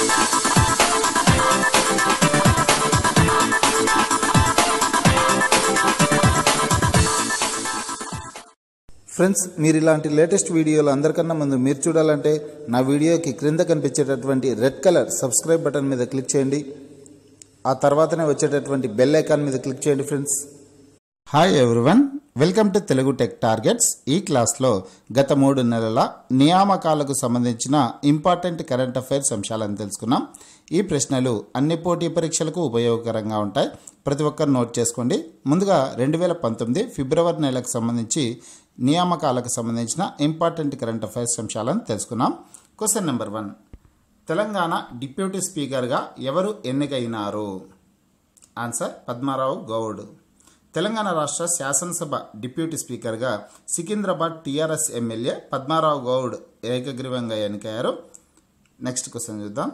friends మీరు ఇలాంటి latest వీడియోలు అందరికన్నా ముందు మీరు చూడాలంటే నా వీడియోకి క్రింద కనిపించేటటువంటి రెడ్ కలర్ సబ్స్క్రైబ్ బటన్ మీద క్లిక్ చేయండి ఆ తర్వాతనే వచ్చేటటువంటి బెల్ ఐకాన్ మీద క్లిక్ చేయండి friends hi everyone welcome to Telugu tech targets ఈ క్లాస్లో గత మూడు నెలల నియామకాలకు సంబంధించిన ఇంపార్టెంట్ కరెంట్ అఫైర్స్ అంశాలను తెలుసుకున్నాం ఈ ప్రశ్నలు అన్ని పోటీ పరీక్షలకు ఉపయోగకరంగా ఉంటాయి ప్రతి ఒక్కరు నోట్ చేసుకోండి ముందుగా రెండు వేల పంతొమ్మిది ఫిబ్రవరి నెలకు సంబంధించి నియామకాలకు సంబంధించిన ఇంపార్టెంట్ కరెంట్ అఫైర్స్ అంశాలను తెలుసుకున్నాం question number one Telangana deputy స్పీకర్గా ఎవరు ఎన్నికైనారు ఆన్సర్ పద్మారావు గౌడ్ తెలంగాణ రాష్ట్ర శాసనసభ డిప్యూటీ స్పీకర్గా సికింద్రాబాద్ టీఆర్ఎస్ ఎమ్మెల్యే పద్మారావు గౌడ్ ఏకగ్రీవంగా ఎన్నికయ్యారు నెక్స్ట్ క్వశ్చన్ చూద్దాం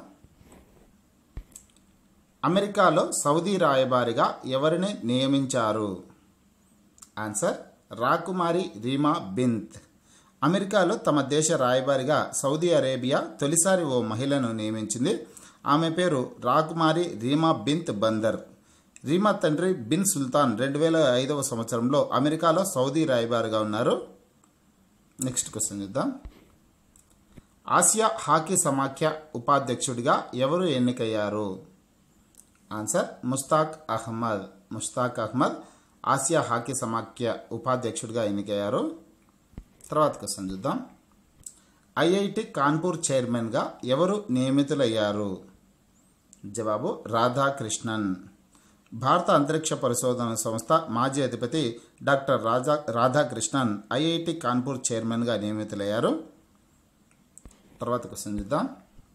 అమెరికాలో సౌదీ రాయబారిగా ఎవరిని నియమించారు ఆన్సర్ రాకుమారి రీమా బింత్ అమెరికాలో తమ దేశ రాయబారిగా సౌదీ అరేబియా తొలిసారి ఓ మహిళను నియమించింది ఆమె పేరు రాకుమారి రీమా బింత్ బందర్ రీమా తండ్రి బిన్ సుల్తాన్ రెండు వేల ఐదవ సంవత్సరంలో అమెరికాలో సౌదీ రాయబారిగా ఉన్నారు నెక్స్ట్ క్వశ్చన్ చూద్దాం ఆసియా హాకీ సమాఖ్య ఉపాధ్యక్షుడిగా ఎవరు ఎన్నికయ్యారు answer Mushtaq Ahmad Mushtaq Ahmad Asia hockey సమాఖ్య ఉపాధ్యక్షుడిగా ఎన్నికయ్యారు తర్వాత క్వశ్చన్ చూద్దాం ఐఐటి కాన్పూర్ చైర్మన్గా ఎవరు నియమితులయ్యారు జవాబు రాధాకృష్ణన్ భారత అంతరిక్ష పరిశోధన సంస్థ మాజీ అధిపతి డాక్టర్ రాజా రాధాకృష్ణన్ ఐఐటి కాన్పూర్ చైర్మన్గా నియమితులయ్యారు తర్వాత క్వశ్చన్ చూద్దాం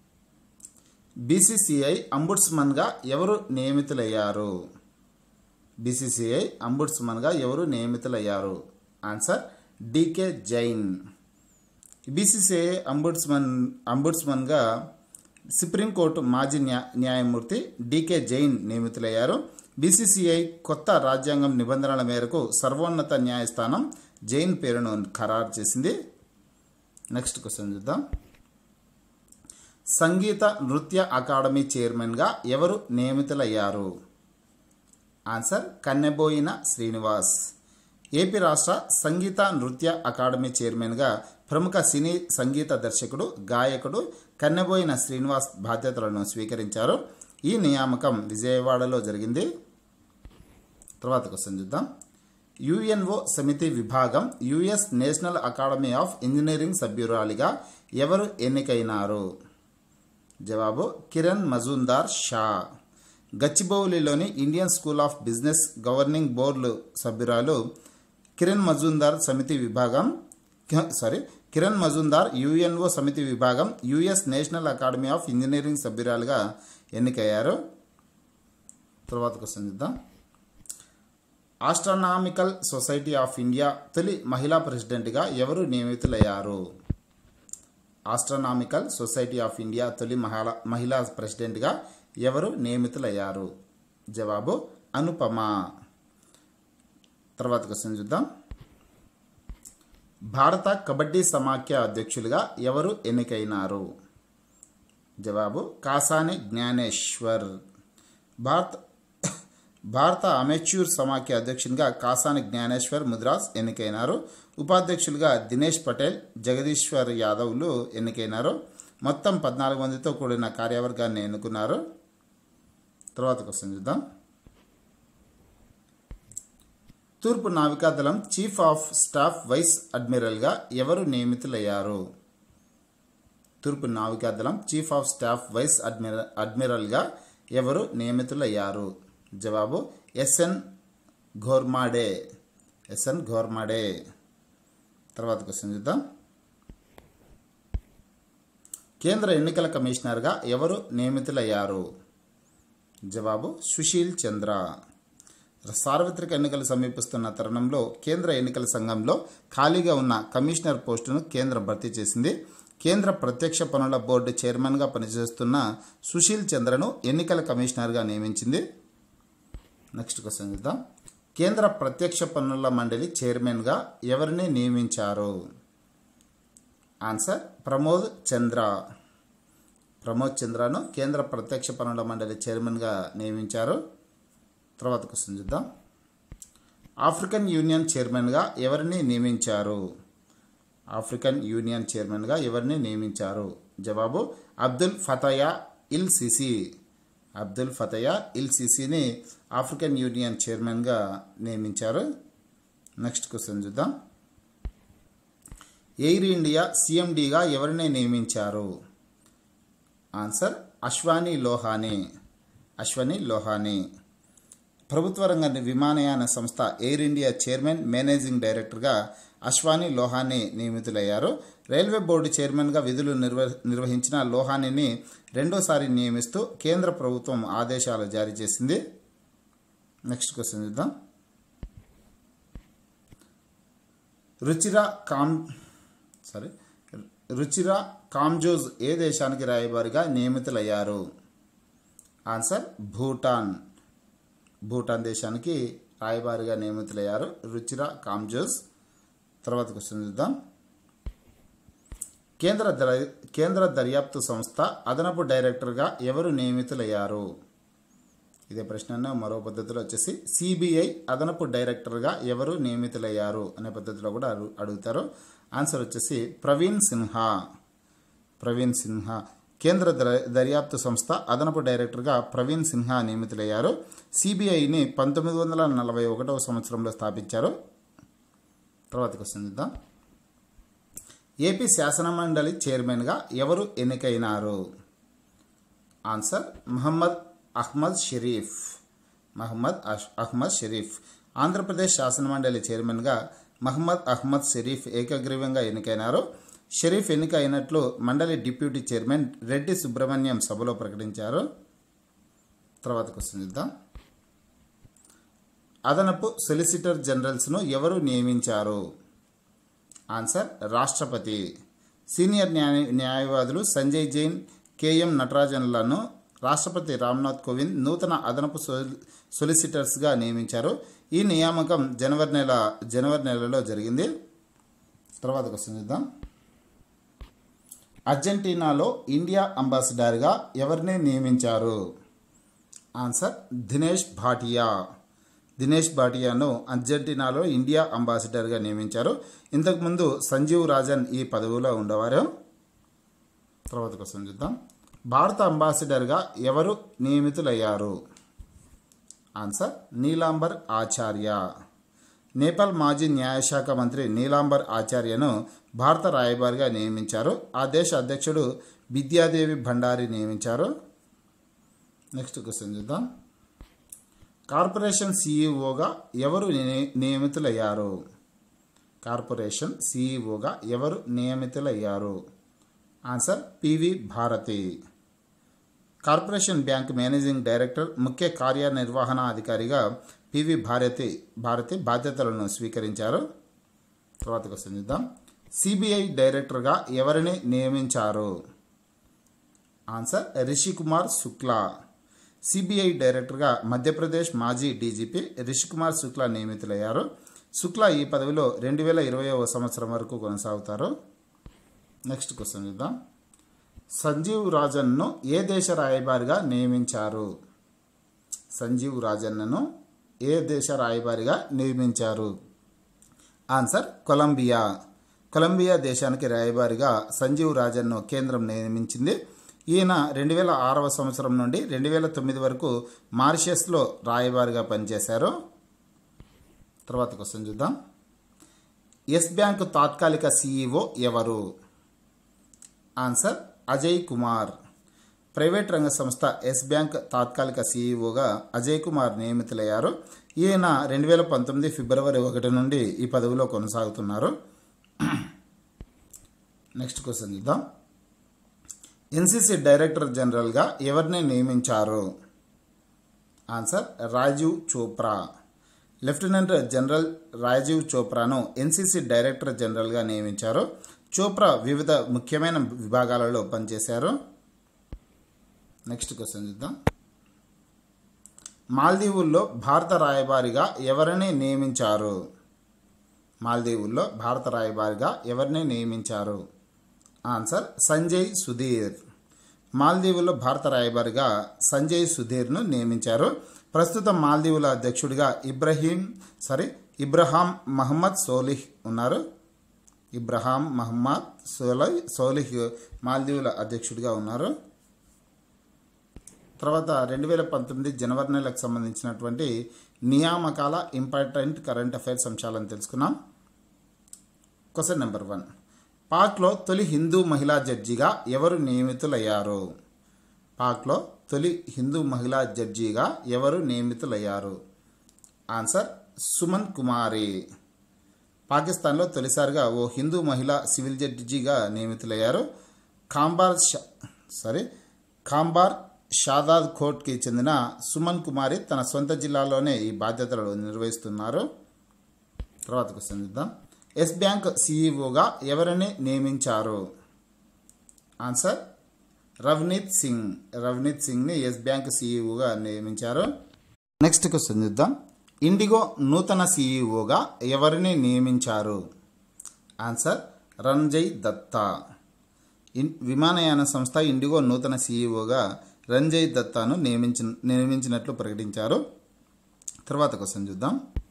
బీసీసీఐ అంబుడ్స్మన్గా ఎవరు నియమితులయ్యారు బీసీసీఐ అంబుడ్స్మన్గా ఎవరు నియమితులయ్యారు answer DK Jain BCCI ombudsman అంబుడ్స్మన్గా సుప్రీంకోర్టు మాజీ న్యా న్యాయమూర్తి డీకే జైన్ నియమితులయ్యారు బీసీసీఐ కొత్త రాజ్యాంగం నిబంధనల మేరకు సర్వోన్నత న్యాయస్థానం జైన్ పేరును ఖరారు చేసింది నెక్స్ట్ క్వశ్చన్ చూద్దాం సంగీత నృత్య అకాడమీ చైర్మన్గా ఎవరు నియమితులయ్యారు ఆన్సర్ కన్నెబోయిన శ్రీనివాస్ ఏపీ రాష్ట్ర సంగీత నృత్య అకాడమీ చైర్మన్గా ప్రముఖ సినీ సంగీత దర్శకుడు గాయకుడు కన్నెబోయిన శ్రీనివాస్ బాధ్యతలను స్వీకరించారు ఈ నియామకం విజయవాడలో జరిగింది తర్వాత క్వశ్చన్ చూద్దాం యుఎన్ఓ సమితి విభాగం US national academy of engineering సభ్యురాలిగా ఎవరు ఎన్నికైనారు జవాబు కిరణ్ మజుందార్ షా గచ్చిబౌలిలోని Indian school of business governing board సభ్యురాలు కిరణ్ మజుందార్ సమితి విభాగం సారీ కిరణ్ మజుందార్ యుఎన్ఓ సమితి విభాగం US national academy of engineering సభ్యురాలుగా ఎన్నికయ్యారు తర్వాత క్వశ్చన్ చూద్దాం ఆస్ట్రానామికల్ సొసైటీ ఆఫ్ ఇండియా తొలి మహిళా ప్రెసిడెంట్గా ఎవరు నియమితులయ్యారు ఆస్ట్రానామికల్ సొసైటీ ఆఫ్ ఇండియా తొలి మహిళా మహిళా ప్రెసిడెంట్గా ఎవరు నియమితులయ్యారు జవాబు అనుపమ తర్వాత క్వశ్చన్ చూద్దాం భారత కబడ్డీ సమాఖ్య అధ్యక్షులుగా ఎవరు ఎన్నికైనారు జవాబు కాసాని జ్ఞానేశ్వర్ భారత భారత అమెచ్యూర్ సమాఖ్య అధ్యక్షునిగా కాసాని జ్ఞానేశ్వర్ ముద్రాస్ ఎన్నికైనారు ఉపాధ్యక్షులుగా దినేష్ పటేల్ జగదీశ్వర్ యాదవ్లు ఎన్నికైనారు మొత్తం పద్నాలుగు మందితో కూడిన కార్యవర్గాన్ని ఎన్నుకున్నారు తర్వాత క్వశ్చన్ చూద్దాం తూర్పు నావికాదళం చీఫ్ ఆఫ్ స్టాఫ్ వైస్ అడ్మిరల్గా ఎవరు నియమితులయ్యారు తూర్పు నావికాదళం చీఫ్ ఆఫ్ స్టాఫ్ వైస్ అడ్మిర అడ్మిరల్గా ఎవరు నియమితులయ్యారు జవాబు ఎస్ఎన్ ఘోర్మాడే ఎస్ఎన్ ఘోర్మాడే తర్వాత క్వశ్చన్ చూద్దాం కేంద్ర ఎన్నికల కమిషనర్గా ఎవరు నియమితులయ్యారు జవాబు సుశీల్ చంద్ర సార్వత్రిక ఎన్నికలు సమీపిస్తున్న తరుణంలో కేంద్ర ఎన్నికల సంఘంలో ఖాళీగా ఉన్న కమిషనర్ పోస్టును కేంద్రం భర్తీ చేసింది కేంద్ర ప్రత్యక్ష పనుల బోర్డు చైర్మన్గా పనిచేస్తున్న సుశీల్ చంద్రను ఎన్నికల కమిషనర్గా నియమించింది నెక్స్ట్ క్వశ్చన్ చూద్దాం కేంద్ర ప్రత్యక్ష పన్నుల మండలి చైర్మన్గా ఎవరిని నియమించారు ఆన్సర్ ప్రమోద్ చంద్ర ప్రమోద్ చంద్రను కేంద్ర ప్రత్యక్ష పన్నుల మండలి చైర్మన్గా నియమించారు తర్వాత క్వశ్చన్ చూద్దాం ఆఫ్రికన్ యూనియన్ చైర్మన్గా ఎవరిని నియమించారు ఆఫ్రికన్ యూనియన్ చైర్మన్గా ఎవరిని నియమించారు జవాబు Abdel Fattah el Sisi Abdel Fattah el సిసిని ఆఫ్రికన్ యూనియన్ చైర్మన్గా నియమించారు నెక్స్ట్ క్వశ్చన్ చూద్దాం ఎయిర్ ఇండియా సిఎండిగా ఎవరిని నియమించారు ఆన్సర్ అశ్వాని లోహాని అశ్వని లోహాని ప్రభుత్వ రంగ విమానయాన సంస్థ ఎయిర్ ఇండియా చైర్మన్ మేనేజింగ్ డైరెక్టర్గా అశ్వాని లోహాని నియమితులయ్యారు రైల్వే బోర్డు చైర్మన్గా విధులు నిర్వ నిర్వహించిన లోహానిని రెండోసారి నియమిస్తూ కేంద్ర ప్రభుత్వం ఆదేశాలు జారీ చేసింది నెక్స్ట్ క్వశ్చన్ చూద్దాం రుచిరా కామ్ సారీ రుచిరా కామ్జోజ్ ఏ దేశానికి రాయబారిగా నియమితులయ్యారు ఆన్సర్ భూటాన్ భూటాన్ దేశానికి రాయబారిగా నియమితులయ్యారు రుచిరా కామ్జోజ్ తర్వాత క్వశ్చన్ చూద్దాం కేంద్ర దర కేంద్ర దర్యాప్తు సంస్థ అదనపు డైరెక్టర్గా ఎవరు నియమితులయ్యారు ఇదే ప్రశ్న మరో పద్ధతిలో వచ్చేసి సిబిఐ అదనపు డైరెక్టర్గా ఎవరు నియమితులయ్యారు అనే పద్ధతిలో కూడా అడు- అడుగుతారు ఆన్సర్ వచ్చేసి ప్రవీణ్ సిన్హా ప్రవీణ్ సిన్హా కేంద్ర దర- దర్యాప్తు సంస్థ అదనపు డైరెక్టర్గా ప్రవీణ్ సిన్హా నియమితులయ్యారు సిబిఐని పంతొమ్మిది వందల నలభై ఒకటవ సంవత్సరంలో స్థాపించారు తర్వాత క్వశ్చన్ చూద్దాం ఏపీ శాసనమండలి చైర్మన్గా ఎవరు ఎన్నికైనారు ఆన్సర్ మహమ్మద్ అహ్మద్ షరీఫ్ మహమ్మద్ అష్- అహ్మద్ షరీఫ్ ఆంధ్రప్రదేశ్ శాసనమండలి చైర్మన్గా మహమ్మద్ అహ్మద్ షరీఫ్ ఏకగ్రీవంగా ఎన్నికైనారు షరీఫ్ ఎన్నిక అయినట్లు మండలి డిప్యూటీ చైర్మన్ రెడ్డి సుబ్రహ్మణ్యం సభలో ప్రకటించారు తర్వాత క్వశ్చన్ చూద్దాం అదనపు సొలిసిటర్ జనరల్స్ను ఎవరు నియమించారు ఆన్సర్ రాష్ట్రపతి సీనియర్ న్యాయ న్యాయవాదులు సంజయ్ జైన్ కేఎం నటరాజన్లను రాష్ట్రపతి రామ్నాథ్ కోవింద్ నూతన అదనపు సొలి- సొలిసిటర్స్గా నియమించారు ఈ నియామకం జనవరి నెల జనవరి నెలలో జరిగింది తర్వాత క్వశ్చన్ చూద్దాం అర్జెంటీనాలో ఇండియా అంబాసిడర్గా ఎవరిని నియమించారు ఆన్సర్ దినేష్ భాటియా దినేష్ భాటియాను అర్జెంటీనాలో ఇండియా అంబాసిడర్గా నియమించారు ఇంతకుముందు సంజీవ్ రాజన్ ఈ పదవిలో ఉండేవారు తర్వాత క్వశ్చన్ చూద్దాం భారత అంబాసిడర్గా ఎవరు నియమితులయ్యారు ఆన్సర్ నీలాంబర్ ఆచార్య నేపాల్ మాజీ న్యాయశాఖ మంత్రి నీలాంబర్ ఆచార్యను భారత రాయబారిగా నియమించారు ఆ దేశ అధ్యక్షుడు విద్యాదేవి భండారి నియమించారు నెక్స్ట్ క్వశ్చన్ చూద్దాం కార్పొరేషన్ సీఈఓగా ఎవరు నియ- నియమితులయ్యారు కార్పొరేషన్ సీఈఓగా ఎవరు నియమితులయ్యారు answer PV Bharathi corporation bank managing director ముఖ్య కార్యనిర్వహణ అధికారిగా పివి భారతి భారతి బాధ్యతలను స్వీకరించారు తర్వాత క్వశ్చన్ చూద్దాం సిబిఐ డైరెక్టర్గా ఎవరిని నియమించారు ఆన్సర్ రిషి కుమార్ శుక్లా సిబిఐ డైరెక్టర్గా మధ్యప్రదేశ్ మాజీ డీజీపీ రిషి కుమార్ శుక్లా నియమితులయ్యారు శుక్లా ఈ పదవిలో రెండు వేల ఇరవైవ సంవత్సరం వరకు కొనసాగుతారు నెక్స్ట్ క్వశ్చన్ చూద్దాం సంజీవ్ రాజన్ను ఏ దేశ రాయబారిగా నియమించారు సంజీవ్ రాజన్నను ఏ దేశ రాయబారిగా నియమించారు ఆన్సర్ కొలంబియా కొలంబియా దేశానికి రాయబారిగా సంజీవ్ రాజన్ను కేంద్రం నియమించింది ఈయన రెండు వేల ఆరవ సంవత్సరం నుండి రెండు వేల తొమ్మిది వరకు మారిషస్లో రాయబారిగా పనిచేశారు తర్వాత క్వశ్చన్ చూద్దాం ఎస్ బ్యాంక్ తాత్కాలిక సీఈఓ ఎవరు ఆన్సర్ అజయ్ కుమార్ ప్రైవేట్ రంగ సంస్థ ఎస్ బ్యాంక్ తాత్కాలిక సీఈఓగా అజయ్ కుమార్ నియమితులయ్యారు ఈయన రెండు వేల పంతొమ్మిది ఫిబ్రవరి ఒకటి నుండి ఈ పదవిలో కొనసాగుతున్నారు నెక్స్ట్ క్వశ్చన్ చూద్దాం ఎన్సీసీ డైరెక్టర్ జనరల్గా ఎవరిని నియమించారు answer Rajiv Chopra lieutenant general Rajiv చోప్రాను ఎన్సీసీ డైరెక్టర్ జనరల్గా నియమించారు చోప్రా వివిధ ముఖ్యమైన విభాగాలలో పనిచేశారు నెక్స్ట్ క్వశ్చన్ చూద్దాం మాల్దీవుల్లో భారత రాయబారిగా ఎవరిని నియమించారు మాల్దీవుల్లో భారత రాయబారిగా ఎవరిని నియమించారు ఆన్సర్ సంజయ్ సుధీర్ మాల్దీవుల్లో భారత రాయబారిగా సంజయ్ సుధీర్ను నియమించారు ప్రస్తుతం మాల్దీవుల అధ్యక్షుడిగా ఇబ్రహీం సారీ ఇబ్రహాం మహమ్మద్ సోలిహ్ ఉన్నారు ఇబ్రహాం మహమ్మద్ సోలహ్ సోలిహ్ మాల్దీవుల అధ్యక్షుడిగా ఉన్నారు తర్వాత రెండు వేల పంతొమ్మిది జనవరి నెలకు సంబంధించినటువంటి నియామకాల ఇంపార్టెంట్ కరెంట్ అఫైర్స్ అంశాలను తెలుసుకున్నాం క్వశ్చన్ నెంబర్ వన్ పాక్లో తొలి హిందూ మహిళా జడ్జిగా ఎవరు నియమితులయ్యారు పాక్లో తొలి హిందూ మహిళా జడ్జిగా ఎవరు నియమితులయ్యారు ఆన్సర్ సుమన్ కుమారి పాకిస్తాన్లో తొలిసారిగా ఓ హిందూ మహిళ సివిల్ జడ్జిగా నియమితులయ్యారు కాంబార్ షా సారీ కాంబార్ షాదాద్ కోట్కి చెందిన సుమన్ కుమారి తన సొంత జిల్లాలోనే ఈ బాధ్యతలు నిర్వహిస్తున్నారు తర్వాత క్వశ్చన్ చూద్దాం ఎస్ బ్యాంక్ సీఈఓగా ఎవరిని నియమించారు ఆన్సర్ రవ్నీత్ సింగ్ రవ్నీత్ సింగ్ని ఎస్ బ్యాంక్ సీఈఓగా నియమించారు నెక్స్ట్ క్వశ్చన్ చూద్దాం ఇండిగో నూతన సీఈఓగా ఎవరిని నియమించారు ఆన్సర్ రంజయ్ దత్తా ఇన్ విమానయాన సంస్థ ఇండిగో నూతన సీఈఓగా రంజయ్ దత్తాను నియమించి నియమించినట్లు ప్రకటించారు తర్వాత క్వశ్చన్ చూద్దాం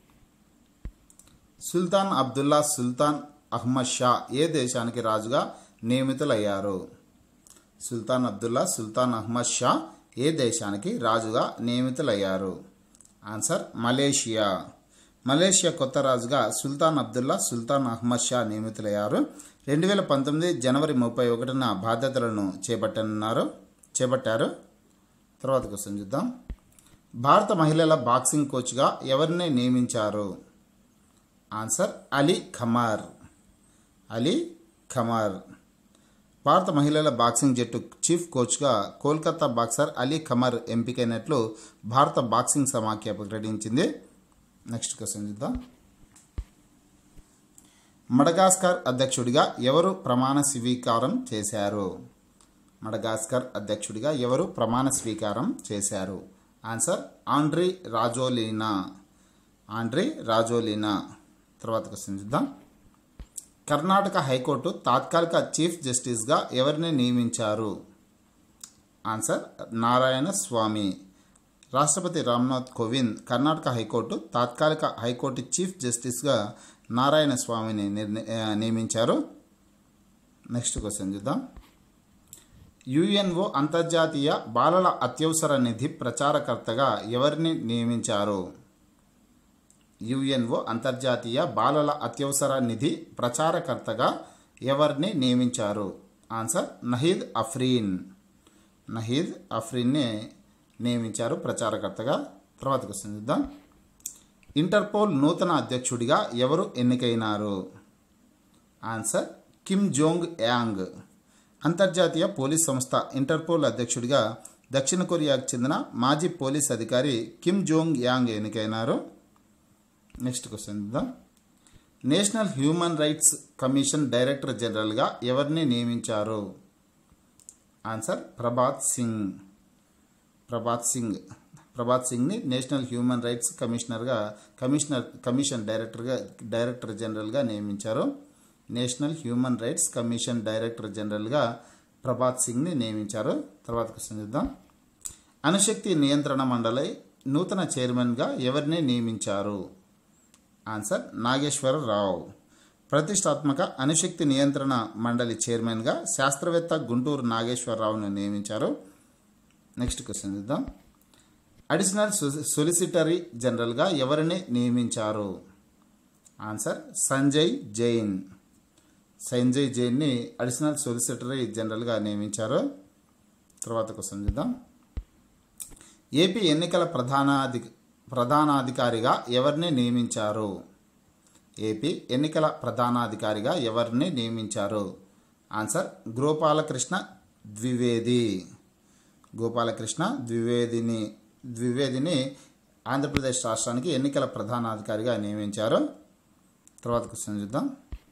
సుల్తాన్ అబ్దుల్లా సుల్తాన్ అహ్మద్ షా ఏ దేశానికి రాజుగా నియమితులయ్యారు సుల్తాన్ అబ్దుల్లా సుల్తాన్ అహ్మద్ షా ఏ దేశానికి రాజుగా నియమితులయ్యారు ఆన్సర్ మలేషియా మలేషియా కొత్త రాజుగా సుల్తాన్ అబ్దుల్లా సుల్తాన్ అహ్మద్ షా నియమితులయ్యారు రెండు వేల పంతొమ్మిది జనవరి ముప్పై ఒకటిన బాధ్యతలను చేపట్టనున్నారు చేపట్టారు తర్వాత క్వశ్చన్ చూద్దాం భారత మహిళల బాక్సింగ్ కోచ్గా ఎవరిని నియమించారు ఆన్సర్ అలీ ఖమార్ అలీ ఖమార్ భారత మహిళల బాక్సింగ్ జట్టు చీఫ్ కోచ్గా కోల్కతా బాక్సర్ అలీ ఖమర్ ఎంపికైనట్లు భారత బాక్సింగ్ సమాఖ్య ప్రకటించింది నెక్స్ట్ క్వశ్చన్ చూద్దాం మడగాస్కర్ అధ్యక్షుడిగా ఎవరు ప్రమాణ స్వీకారం చేశారు మడగాస్కర్ అధ్యక్షుడిగా ఎవరు ప్రమాణ స్వీకారం చేశారు answer Andry Rajoelina Andry Rajoelina తర్వాత క్వశ్చన్ చూద్దాం కర్ణాటక హైకోర్టు తాత్కాలిక చీఫ్ జస్టిస్గా ఎవరిని నియమించారు ఆన్సర్ నారాయణ స్వామి రాష్ట్రపతి రామ్నాథ్ కోవింద్ కర్ణాటక హైకోర్టు తాత్కాలిక హైకోర్టు చీఫ్ జస్టిస్గా నారాయణ స్వామిని నిర్ణ ఆ, నియమించారు నెక్స్ట్ క్వశ్చన్ చూద్దాం యుఎన్ఓ అంతర్జాతీయ బాలల అత్యవసర నిధి ప్రచారకర్తగా ఎవరిని నియమించారు యుఎన్ఓ అంతర్జాతీయ బాలల అత్యవసర నిధి ప్రచారకర్తగా ఎవరిని నియమించారు ఆన్సర్ నహీద్ అఫ్రీన్ నహీద్ అఫ్రీన్ని నియమించారు ప్రచారకర్తగా తర్వాత క్వశ్చన్ చూద్దాం ఇంటర్పోల్ నూతన అధ్యక్షుడిగా ఎవరు ఎన్నికైనారు ఆన్సర్ కిమ్ జోంగ్ యాంగ్ అంతర్జాతీయ పోలీస్ సంస్థ ఇంటర్పోల్ అధ్యక్షుడిగా దక్షిణ కొరియాకు చెందిన మాజీ పోలీస్ అధికారి కిమ్ జోంగ్ యాంగ్ ఎన్నికైనారు నెక్స్ట్ క్వశ్చన్ చూద్దాం national human rights commission director జనరల్గా ఎవరిని నియమించారు ఆన్సర్ ప్రభాత్ సింగ్ ప్రభాత్ సింగ్ ప్రభాత్ సింగ్ని నేషనల్ హ్యూమన్ రైట్స్ కమిషనర్గా కమిషనర్ కమిషన్ డైరెక్టర్గా డైరెక్టర్ జనరల్గా నియమించారు national human rights commission director జనరల్గా ప్రభాత్ సింగ్ని నియమించారు తర్వాత క్వశ్చన్ చూద్దాం అణుశక్తి నియంత్రణ మండలి నూతన చైర్మన్గా ఎవరిని నియమించారు ఆన్సర్ నాగేశ్వరరావు ప్రతిష్టాత్మక అణుశక్తి నియంత్రణ మండలి చైర్మన్గా శాస్త్రవేత్త గుంటూరు నాగేశ్వరరావును నియమించారు నెక్స్ట్ క్వశ్చన్ చూద్దాం అడిషనల్ సొలిసిటరీ జనరల్గా ఎవరిని నియమించారు ఆన్సర్ సంజయ్ జైన్ సంజయ్ జైన్ని అడిషనల్ సొలిసిటరీ జనరల్గా నియమించారు తర్వాత క్వశ్చన్ చూద్దాం ఏపీ ఎన్నికల ప్రధానాధి ప్రధానాధికారిగా ఎవరిని నియమించారు ఏపీ ఎన్నికల ప్రధానాధికారిగా ఎవరిని నియమించారు ఆన్సర్ గోపాలకృష్ణ ద్వివేది గోపాలకృష్ణ ద్వివేదిని ద్వివేదిని ఆంధ్రప్రదేశ్ రాష్ట్రానికి ఎన్నికల ప్రధానాధికారిగా నియమించారు తర్వాత క్వశ్చన్ చూద్దాం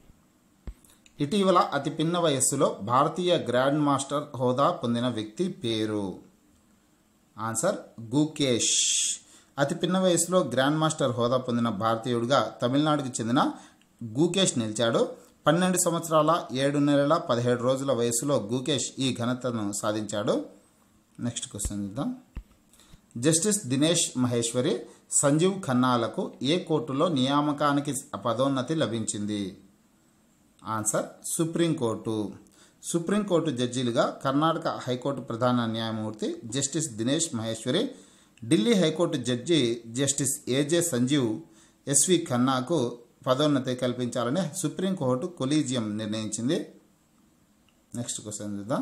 ఇటీవల అతి పిన్న వయస్సులో భారతీయ గ్రాండ్ మాస్టర్ హోదా పొందిన వ్యక్తి పేరు ఆన్సర్ గుకేష్ అతి పిన్న వయసులో గ్రాండ్ మాస్టర్ హోదా పొందిన భారతీయుడిగా తమిళనాడుకు చెందిన గుకేష్ నిలిచాడు పన్నెండు సంవత్సరాల ఏడు నెలల పదిహేడు రోజుల వయసులో గుకేష్ ఈ ఘనతను సాధించాడు నెక్స్ట్ క్వశ్చన్ చూద్దాం జస్టిస్ దినేష్ మహేశ్వరి సంజీవ్ ఖన్నాలకు ఏ కోర్టులో నియామకానికి పదోన్నతి లభించింది ఆన్సర్ సుప్రీంకోర్టు సుప్రీంకోర్టు జడ్జీలుగా కర్ణాటక హైకోర్టు ప్రధాన న్యాయమూర్తి justice Dinesh Maheshwari Delhi high court judge justice ఏజే సంజీవ్ ఎస్వి ఖన్నాకు పదోన్నతి కల్పించాలని సుప్రీంకోర్టు కొలీజియం నిర్ణయించింది నెక్స్ట్ క్వశ్చన్ చూద్దాం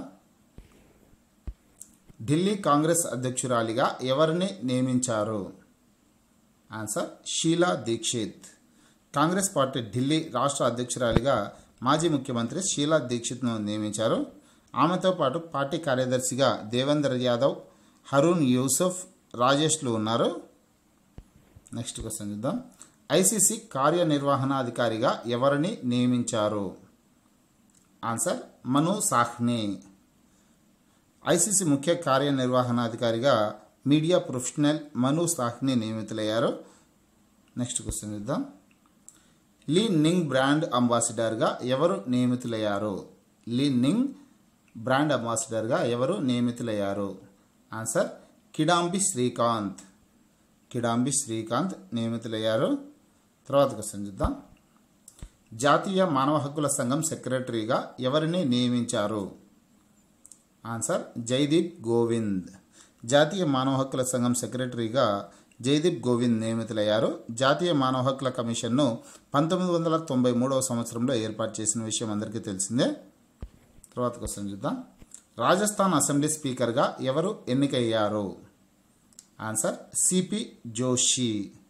ఢిల్లీ కాంగ్రెస్ అధ్యక్షురాలిగా ఎవరిని నియమించారు ఆన్సర్ షీలా దీక్షిత్ కాంగ్రెస్ పార్టీ ఢిల్లీ రాష్ట్ర అధ్యక్షురాలిగా మాజీ ముఖ్యమంత్రి షీలా దీక్షిత్ను నియమించారు ఆమెతో పాటు పార్టీ కార్యదర్శిగా దేవేందర్ యాదవ్ హరూన్ యూసఫ్ రాజేష్లు ఉన్నారు నెక్స్ట్ క్వశ్చన్ చూద్దాం ఐసీసీ కార్యనిర్వహణాధికారిగా ఎవరిని నియమించారు ఆన్సర్ మను సాహ్ని ఐసీసీ ముఖ్య కార్యనిర్వహణాధికారిగా మీడియా ప్రొఫెషనల్ మను సాహ్ని నియమితులయ్యారు నెక్స్ట్ క్వశ్చన్ చూద్దాం లీ నింగ్ బ్రాండ్ అంబాసిడర్గా ఎవరు నియమితులయ్యారు లీ నింగ్ బ్రాండ్ అంబాసిడర్గా ఎవరు నియమితులయ్యారు ఆన్సర్ కిడాంబి శ్రీకాంత్ కిడాంబి శ్రీకాంత్ నియమితులయ్యారు తర్వాత క్వశ్చన్ చూద్దాం జాతీయ మానవ హక్కుల సంఘం సెక్రటరీగా ఎవరిని నియమించారు ఆన్సర్ జైదీప్ గోవింద్ జాతీయ మానవ హక్కుల సంఘం సెక్రటరీగా జైదీప్ గోవింద్ నియమితులయ్యారు జాతీయ మానవ హక్కుల కమిషన్ను పంతొమ్మిది వందల తొంభై మూడవ సంవత్సరంలో ఏర్పాటు చేసిన విషయం అందరికీ తెలిసిందే తర్వాత క్వశ్చన్ చూద్దాం రాజస్థాన్ అసెంబ్లీ స్పీకర్గా ఎవరు ఎన్నికయ్యారు ఆన్సర్ సిపి జోషి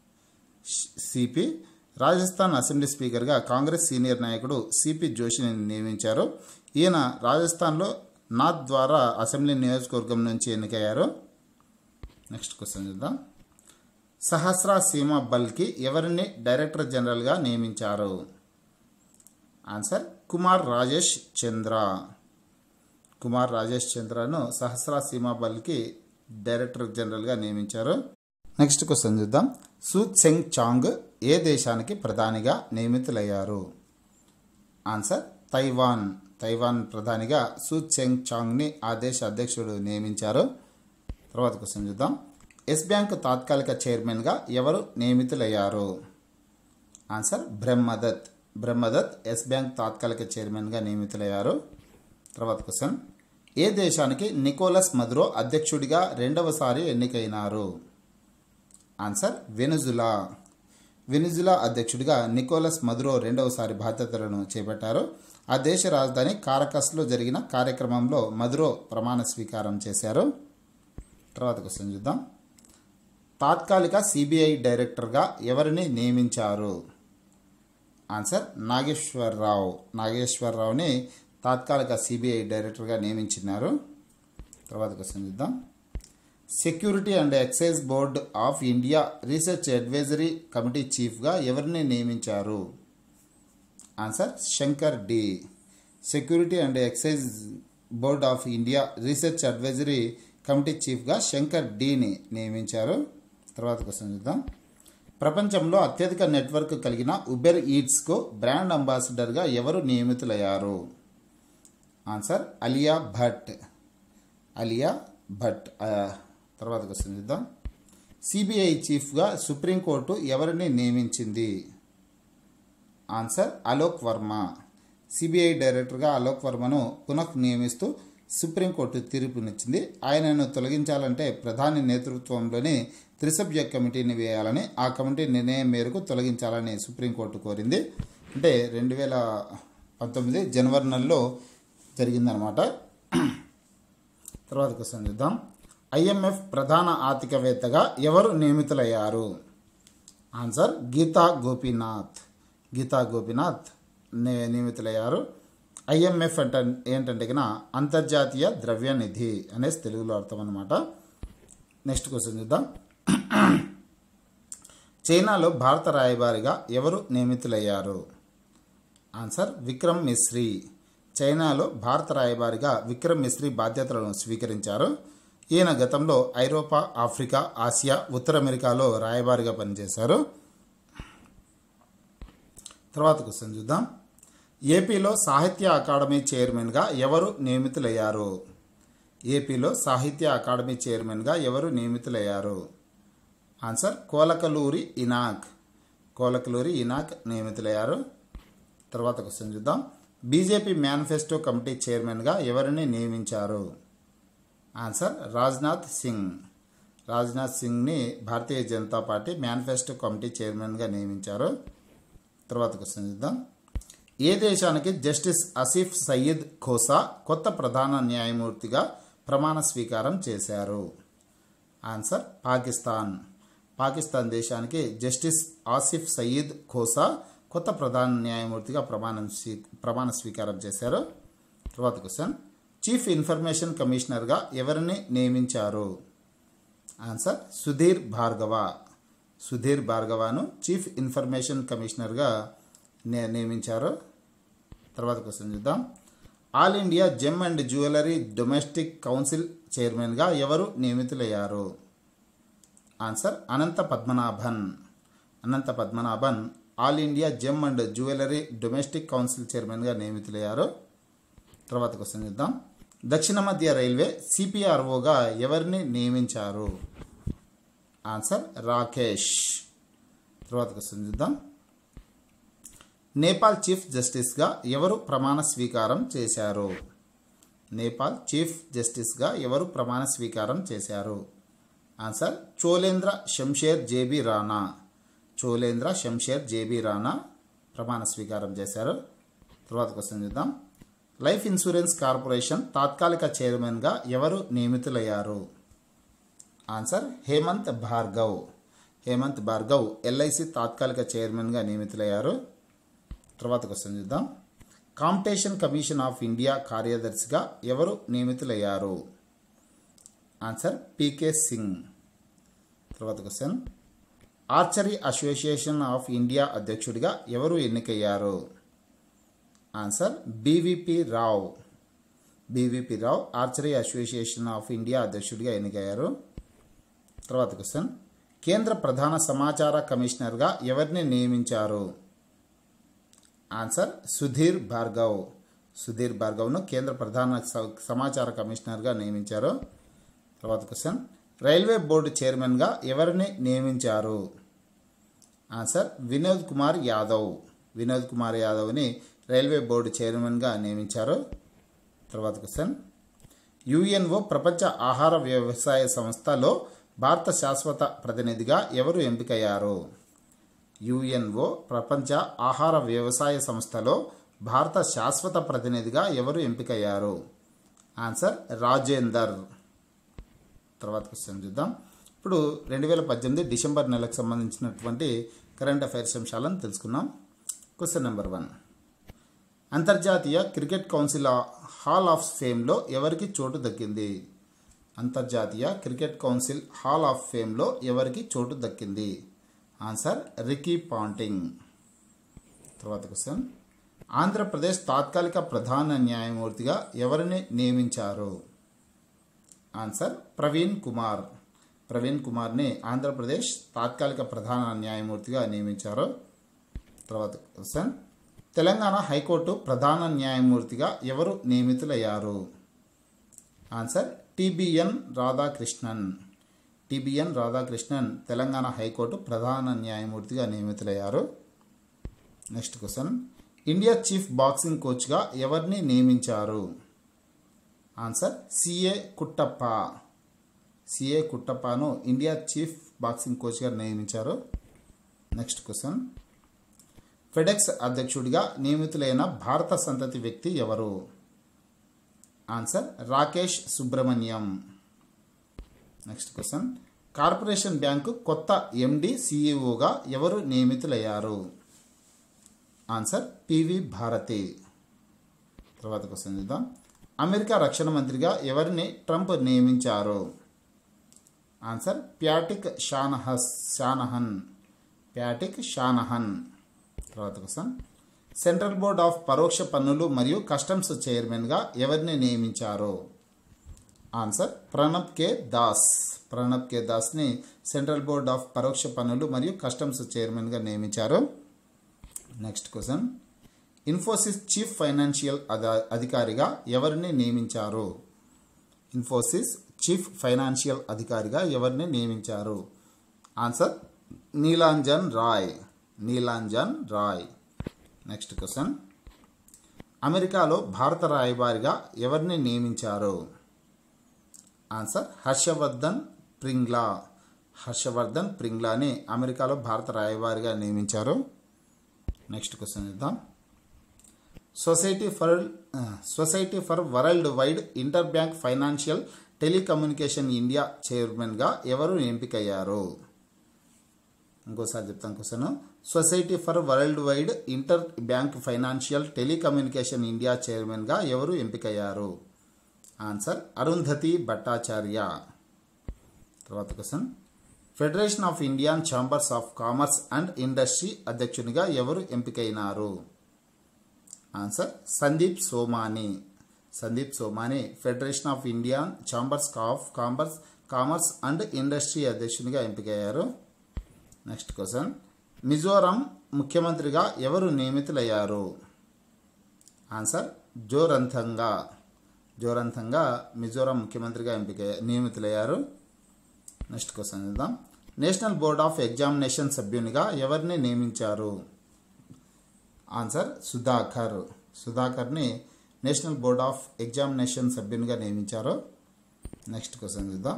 సిపి రాజస్థాన్ అసెంబ్లీ స్పీకర్గా కాంగ్రెస్ సీనియర్ నాయకుడు సిపి జోషిని నియమించారు ఈయన రాజస్థాన్లో నాథ్ ద్వారా అసెంబ్లీ నియోజకవర్గం నుంచి ఎన్నికయ్యారు నెక్స్ట్ క్వశ్చన్ చూద్దాం సహస్ర సీమా బల్కి ఎవరిని డైరెక్టర్ జనరల్గా నియమించారు ఆన్సర్ కుమార్ రాజేష్ చంద్ర కుమార్ రాజేష్ చంద్రను సహస్ర సీమా బల్కి డైరెక్టర్ జనరల్గా నియమించారు నెక్స్ట్ క్వశ్చన్ చూద్దాం సు చెంగ్ చాంగ్ ఏ దేశానికి ప్రధానిగా నియమితులయ్యారు ఆన్సర్ తైవాన్ తైవాన్ ప్రధానిగా సు చెంగ్ చాంగ్ని ఆ దేశ అధ్యక్షుడు నియమించారు తర్వాత క్వశ్చన్ చూద్దాం ఎస్ బ్యాంక్ తాత్కాలిక చైర్మన్గా ఎవరు నియమితులయ్యారు answer Brahmadutt Brahmadutt Yes bank తాత్కాలిక చైర్మన్గా నియమితులయ్యారు తర్వాత క్వశ్చన్ ఏ దేశానికి నికోలస్ మదురో అధ్యక్షుడిగా రెండవసారి ఎన్నికైనారు ఆన్సర్ వెనుజులా వెనుజులా అధ్యక్షుడిగా నికోలస్ మదురో రెండవసారి బాధ్యతలను చేపట్టారు ఆ దేశ రాజధాని కారకస్లో జరిగిన కార్యక్రమంలో మదురో ప్రమాణ స్వీకారం చేశారు తర్వాత క్వశ్చన్ చూద్దాం తాత్కాలిక సిబిఐ డైరెక్టర్గా ఎవరిని నియమించారు ఆన్సర్ నాగేశ్వరరావు నాగేశ్వరరావుని తాత్కాలిక సిబిఐ డైరెక్టర్గా నియమించినారు తర్వాత క్వశ్చన్ చూద్దాం security and excise board of India research advisory committee చీఫ్గా ఎవరిని నియమించారు answer Shankar D security and excise board of India research advisory committee చీఫ్గా శంకర్ డిని నియమించారు తర్వాత క్వశ్చన్ చూద్దాం ప్రపంచంలో అత్యధిక నెట్వర్క్ కలిగిన ఉబెర్ ఈట్స్కు బ్రాండ్ అంబాసిడర్గా ఎవరు నియమితులయ్యారు ఆన్సర్ అలియా భట్ అలియా భట్ ఆ, తర్వాత క్వశ్చన్ చూద్దాం సిబిఐ చీఫ్గా సుప్రీంకోర్టు ఎవరిని నియమించింది ఆన్సర్ అలోక్ వర్మ సిబిఐ డైరెక్టర్గా అలోక్ వర్మను పునః నియమిస్తూ సుప్రీంకోర్టు తీర్పునిచ్చింది ఆయనను తొలగించాలంటే ప్రధాని నేతృత్వంలోని త్రిసభ్య కమిటీని వేయాలని ఆ కమిటీ నిర్ణయం మేరకు తొలగించాలని సుప్రీంకోర్టు కోరింది అంటే రెండు వేల పంతొమ్మిది జనవరి నెలలో జరిగిందనమాట తర్వాత క్వశ్చన్ చూద్దాం ఐఎంఎఫ్ ప్రధాన ఆర్థికవేత్తగా ఎవరు నియమితులయ్యారు ఆన్సర్ గీతా గోపీనాథ్ గీతా గోపీనాథ్ ని- నియమితులయ్యారు ఐఎంఎఫ్ అంటే ఏంటంటే కన్నా అంతర్జాతీయ ద్రవ్య నిధి అనేసి తెలుగులో అర్థం అనమాట నెక్స్ట్ క్వశ్చన్ చూద్దాం చైనాలో భారత రాయబారిగా ఎవరు నియమితులయ్యారు ఆన్సర్ విక్రమ్ మిశ్రీ చైనాలో భారత రాయబారిగా విక్రమ్ మిశ్రీ బాధ్యతలను స్వీకరించారు ఈయన గతంలో ఐరోపా ఆఫ్రికా ఆసియా ఉత్తర అమెరికాలో రాయబారిగా పనిచేశారు తర్వాత క్వశ్చన్ చూద్దాం ఏపీలో సాహిత్య అకాడమీ చైర్మన్గా ఎవరు నియమితులయ్యారు ఏపీలో సాహిత్య అకాడమీ చైర్మన్గా ఎవరు నియమితులయ్యారు ఆన్సర్ కోలకలూరి ఇనాక్ కోలకలూరి ఇనాక్ నియమితులయ్యారు తర్వాత క్వశ్చన్ చూద్దాం బీజేపీ మేనిఫెస్టో కమిటీ చైర్మన్గా ఎవరిని నియమించారు ఆన్సర్ రాజ్నాథ్ సింగ్ రాజ్నాథ్ సింగ్ని Bharatiya Janata party manifesto committee చైర్మన్గా నియమించారు తర్వాత క్వశ్చన్ చూద్దాం ఏ దేశానికి జస్టిస్ అసీఫ్ సయీద్ ఖోసా కొత్త ప్రధాన న్యాయమూర్తిగా ప్రమాణ స్వీకారం చేశారు ఆన్సర్ పాకిస్తాన్ పాకిస్తాన్ దేశానికి జస్టిస్ ఆసిఫ్ సయీద్ ఖోసా కొత్త ప్రధాన న్యాయమూర్తిగా ప్రమాణం స్వీ ప్రమాణ స్వీకారం చేశారు తర్వాత క్వశ్చన్ చీఫ్ ఇన్ఫర్మేషన్ కమిషనర్గా ఎవరిని నియమించారు ఆన్సర్ సుధీర్ భార్గవ సుధీర్ భార్గవను చీఫ్ ఇన్ఫర్మేషన్ కమిషనర్గా నే- నియమించారు తర్వాత క్వశ్చన్ చూద్దాం all India gem and jewellery domestic council చైర్మన్గా ఎవరు నియమితులయ్యారు answer Anantha Padmanabhan Anantha Padmanabhan all India gem and jewellery domestic council చైర్మన్గా నియమితులయ్యారు తర్వాత క్వశ్చన్ చూద్దాం దక్షిణ మధ్య రైల్వే సిపిఆర్ఓగా ఎవరిని నియమించారు ఆన్సర్ రాకేష్ తర్వాత క్వశ్చన్ చూద్దాం నేపాల్ చీఫ్ జస్టిస్గా ఎవరు ప్రమాణ స్వీకారం చేశారు నేపాల్ చీఫ్ జస్టిస్గా ఎవరు ప్రమాణ స్వీకారం చేశారు ఆన్సర్ చోలేంద్ర శంషేర్ జేబీ రాణా చోలేంద్ర శంషేర్ జేబీ రాణా ప్రమాణ స్వీకారం చేశారు తర్వాత క్వశ్చన్ చూద్దాం లైఫ్ ఇన్సూరెన్స్ కార్పొరేషన్ తాత్కాలిక చైర్మన్గా ఎవరు నియమితులయ్యారు ఆన్సర్ హేమంత్ భార్గవ్ హేమంత్ భార్గవ్ ఎల్ఐసి తాత్కాలిక చైర్మన్గా నియమితులయ్యారు తర్వాత క్వశ్చన్ చూద్దాం కాంపిటీషన్ కమిషన్ ఆఫ్ ఇండియా కార్యదర్శిగా ఎవరు నియమితులయ్యారు ఆన్సర్ పీకే సింగ్ తర్వాత question archery association of India అధ్యక్షుడిగా ఎవరు ఎన్నికయ్యారు answer BVP Rao BVP Rao archery association of India అధ్యక్షుడిగా ఎన్నికయ్యారు తర్వాత క్వశ్చన్ కేంద్ర ప్రధాన సమాచార కమిషనర్గా ఎవరిని నియమించారు ఆన్సర్ సుధీర్ భార్గవ్ సుధీర్ భార్గవ్ను కేంద్ర ప్రధాన స- సమాచార కమిషనర్గా నియమించారు తర్వాత క్వశ్చన్ రైల్వే బోర్డు చైర్మన్గా ఎవరిని నియమించారు ఆన్సర్ వినోద్ కుమార్ యాదవ్ వినోద్ కుమార్ యాదవ్ని రైల్వే బోర్డు చైర్మన్గా నియమించారు తర్వాత క్వశ్చన్ యుఎన్ఓ ప్రపంచ ఆహార వ్యవసాయ సంస్థలో భారత శాశ్వత ప్రతినిధిగా ఎవరు ఎంపికయ్యారు యుఎన్ఓ ప్రపంచ ఆహార వ్యవసాయ సంస్థలో భారత శాశ్వత ప్రతినిధిగా ఎవరు ఎంపికయ్యారు ఆన్సర్ రాజేందర్ తర్వాత క్వశ్చన్ చూద్దాం ఇప్పుడు రెండు వేల పద్దెనిమిది డిసెంబర్ నెలకు సంబంధించినటువంటి కరెంట్ అఫైర్స్ అంశాలను తెలుసుకుందాం క్వశ్చన్ నెంబర్ వన్ అంతర్జాతీయ క్రికెట్ కౌన్సిల్ ఆ- హాల్ ఆఫ్ ఫేమ్లో ఎవరికి చోటు దక్కింది అంతర్జాతీయ క్రికెట్ కౌన్సిల్ హాల్ ఆఫ్ ఫేమ్లో ఎవరికి చోటు దక్కింది ఆన్సర్ రికీ పాంటింగ్ తర్వాత క్వశ్చన్ ఆంధ్రప్రదేశ్ తాత్కాలిక ప్రధాన న్యాయమూర్తిగా ఎవరిని నియమించారు ఆన్సర్ ప్రవీణ్ కుమార్ ప్రవీణ్ కుమార్ని ఆంధ్రప్రదేశ్ తాత్కాలిక ప్రధాన న్యాయమూర్తిగా నియమించారు తర్వాత క్వశ్చన్ తెలంగాణ హైకోర్టు ప్రధాన న్యాయమూర్తిగా ఎవరు నియమితులయ్యారు ఆన్సర్ టిబిఎన్ రాధాకృష్ణన్ టిబిఎన్ రాధాకృష్ణన్ తెలంగాణ హైకోర్టు ప్రధాన న్యాయమూర్తిగా నియమితులయ్యారు next question India chief boxing కోచ్గా ఎవరిని నియమించారు ఆన్సర్ సిఏ కుట్టప్ప సిఏ కుట్టప్పను ఇండియా చీఫ్ బాక్సింగ్ కోచ్గా నియమించారు నెక్స్ట్ క్వశ్చన్ ఫెడెక్స్ అధ్యక్షుడిగా నియమితులైన భారత సంతతి వ్యక్తి ఎవరు answer Rakesh Subramanyam next question corporation bank కొత్త ఎండి సిఇఓగా ఎవరు నియమితులయ్యారు ఆన్సర్ పివి భారతి తర్వాత క్వశ్చన్ చూద్దాం అమెరికా రక్షణ మంత్రిగా ఎవరిని ట్రంప్ నియమించారు ఆన్సర్ ప్యాటిక్ షానహస్ షానహన్ ప్యాటిక్ షానహన్ తర్వాత క్వశ్చన్ సెంట్రల్ బోర్డ్ ఆఫ్ పరోక్ష పన్నులు మరియు కస్టమ్స్ చైర్మన్గా ఎవరిని నియమించారు ఆన్సర్ ప్రణబ్ కే దాస్ ప్రణబ్ కే దాస్ని సెంట్రల్ బోర్డ్ ఆఫ్ పరోక్ష పన్నులు మరియు కస్టమ్స్ చైర్మన్గా నియమించారు next question Infosys chief financial అధ- అధికారిగా ఎవరిని నియమించారు ఇన్ఫోసిస్ చీఫ్ ఫైనాన్షియల్ అధికారిగా ఎవరిని నియమించారు answer Nilanjan Roy Nilanjan Roy next question అమెరికాలో భారత రాయబారిగా ఎవరిని నియమించారు ఆన్సర్ హర్షవర్ధన్ ప్రింగ్లా హర్షవర్ధన్ ప్రింగ్లాని అమెరికాలో భారత రాయబారిగా నియమించారు నెక్స్ట్ క్వశ్చన్ ఇద్దాం society for society for world wide interbank financial telecommunication India చైర్మన్గా ఎవరు ఎంపికయ్యారు ఇంకోసారి చెప్తాను question society for world wide interbank financial telecommunication India చైర్మన్గా ఎవరు ఎంపికయ్యారు ఆన్సర్ అరుంధతి భట్టాచార్య తర్వాత question federation of Indian chambers of commerce and industry అధ్యక్షునిగా ఎవరు ఎంపికైనారు answer Sandeep Somani Sandeep Somani federation of Indian chambers of commerce commerce and industry అధ్యక్షునిగా ఎంపికయ్యారు నెక్స్ట్ క్వశ్చన్ మిజోరాం ముఖ్యమంత్రిగా ఎవరు నియమితులయ్యారు ఆన్సర్ జోరంథంగా జోరంథంగా మిజోరాం ముఖ్యమంత్రిగా ఎంపిక నియమితులయ్యారు నెక్స్ట్ క్వశ్చన్ చూద్దాం నేషనల్ బోర్డ్ ఆఫ్ ఎగ్జామినేషన్ సభ్యునిగా ఎవరిని నియమించారు ఆన్సర్ సుధాకర్ సుధాకర్ని నేషనల్ బోర్డ్ ఆఫ్ ఎగ్జామినేషన్ సభ్యునిగా నియమించారు నెక్స్ట్ క్వశ్చన్ చూద్దాం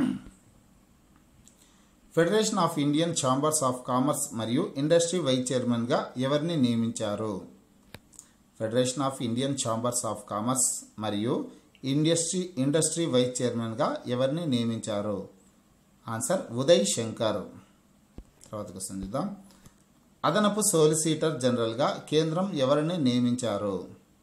federation of Indian chambers of commerce మరియు ఇండస్ట్రీ వైస్ చైర్మన్గా ఎవరిని నియమించారు federation of Indian chambers of commerce మరియు ఇండస్ట్రీ ఇండస్ట్రీ వైస్ చైర్మన్గా ఎవరిని నియమించారు ఆన్సర్ ఉదయ్ శంకర్ తర్వాత క్వశ్చన్ చూద్దాం అదనపు సోలిసిటర్ జనరల్గా కేంద్రం ఎవరిని నియమించారు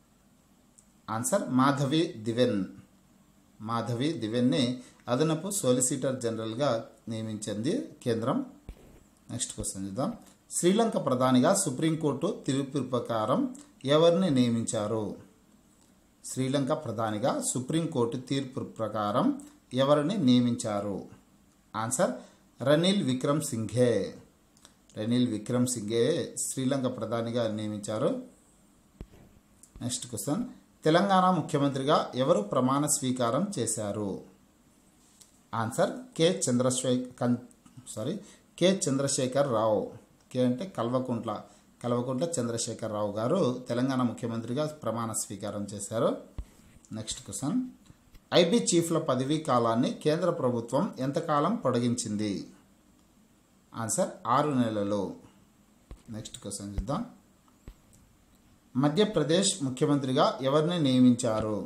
ఆన్సర్ మాధవి దివెన్ మాధవి దివెన్ని అదనపు సోలిసిటర్ జనరల్గా నియమించింది కేంద్రం నెక్స్ట్ క్వశ్చన్ చూద్దాం శ్రీలంక ప్రధానిగా సుప్రీంకోర్టు తీర్పు ప్రకారం ఎవరిని నియమించారు శ్రీలంక ప్రధానిగా సుప్రీంకోర్టు తీర్పు ప్రకారం ఎవరిని నియమించారు answer Ranil Wickremesinghe Ranil Wickremesinghe Sri Lanka ప్రధానిగా నియమించారు నెక్స్ట్ క్వశ్చన్ తెలంగాణ ముఖ్యమంత్రిగా ఎవరు ప్రమాణ స్వీకారం చేశారు ఆన్సర్ కె చంద్రశేఖర్ సారీ కె చంద్రశేఖర్ రావు కే అంటే కల్వకుంట్ల కల్వకుంట్ల చంద్రశేఖర్ రావు గారు తెలంగాణ ముఖ్యమంత్రిగా ప్రమాణ స్వీకారం చేశారు నెక్స్ట్ క్వశ్చన్ ఐబీ చీఫ్ల పదవీ కాలాన్ని కేంద్ర ప్రభుత్వం ఎంతకాలం పొడిగించింది ఆన్సర్ ఆరు నెలలు నెక్స్ట్ క్వశ్చన్ చూద్దాం మధ్యప్రదేశ్ ముఖ్యమంత్రిగా ఎవరిని నియమించారు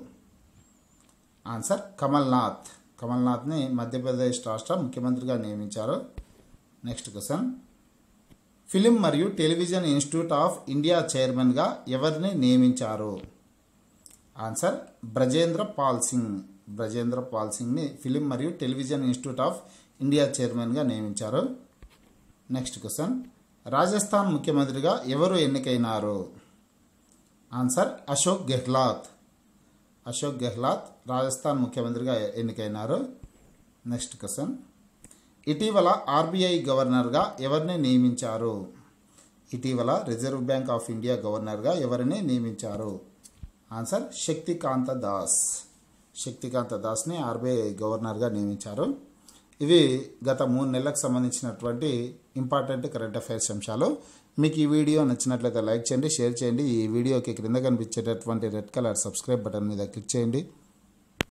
ఆన్సర్ కమల్నాథ్ కమల్నాథ్ని మధ్యప్రదేశ్ రాష్ట్ర ముఖ్యమంత్రిగా నియమించారు నెక్స్ట్ క్వశ్చన్ ఫిలిం మరియు టెలివిజన్ ఇన్స్టిట్యూట్ ఆఫ్ ఇండియా చైర్మన్గా ఎవరిని నియమించారు ఆన్సర్ బ్రజేంద్ర పాల్ సింగ్ బ్రజేంద్ర పాల్ సింగ్ని ఫిలిం మరియు టెలివిజన్ ఇన్స్టిట్యూట్ ఆఫ్ ఇండియా చైర్మన్గా నియమించారు నెక్స్ట్ క్వశ్చన్ రాజస్థాన్ ముఖ్యమంత్రిగా ఎవరు ఎన్నికైనారు ఆన్సర్ అశోక్ గెహ్లాత్ అశోక్ గెహ్లాత్ రాజస్థాన్ ముఖ్యమంత్రిగా ఎన్నికైనారు నెక్స్ట్ క్వశ్చన్ ఇటీవల ఆర్బీఐ గవర్నర్గా ఎవరిని నియమించారు ఇటీవల రిజర్వ్ బ్యాంక్ ఆఫ్ ఇండియా గవర్నర్గా ఎవరిని నియమించారు ఆన్సర్ శక్తికాంత దాస్ శక్తికాంత దాస్ని ఆర్బీఐ గవర్నర్గా నియమించారు ఇవి గత మూడు నెలలకు సంబంధించినటువంటి ఇంపార్టెంట్ కరెంట్ అఫైర్స్ అంశాలు మీకు ఈ వీడియో నచ్చినట్లయితే లైక్ చేయండి షేర్ చేయండి ఈ వీడియోకి క్రింద కనిపించేటటువంటి రెడ్ కలర్ సబ్స్క్రైబ్ బటన్ మీద క్లిక్ చేయండి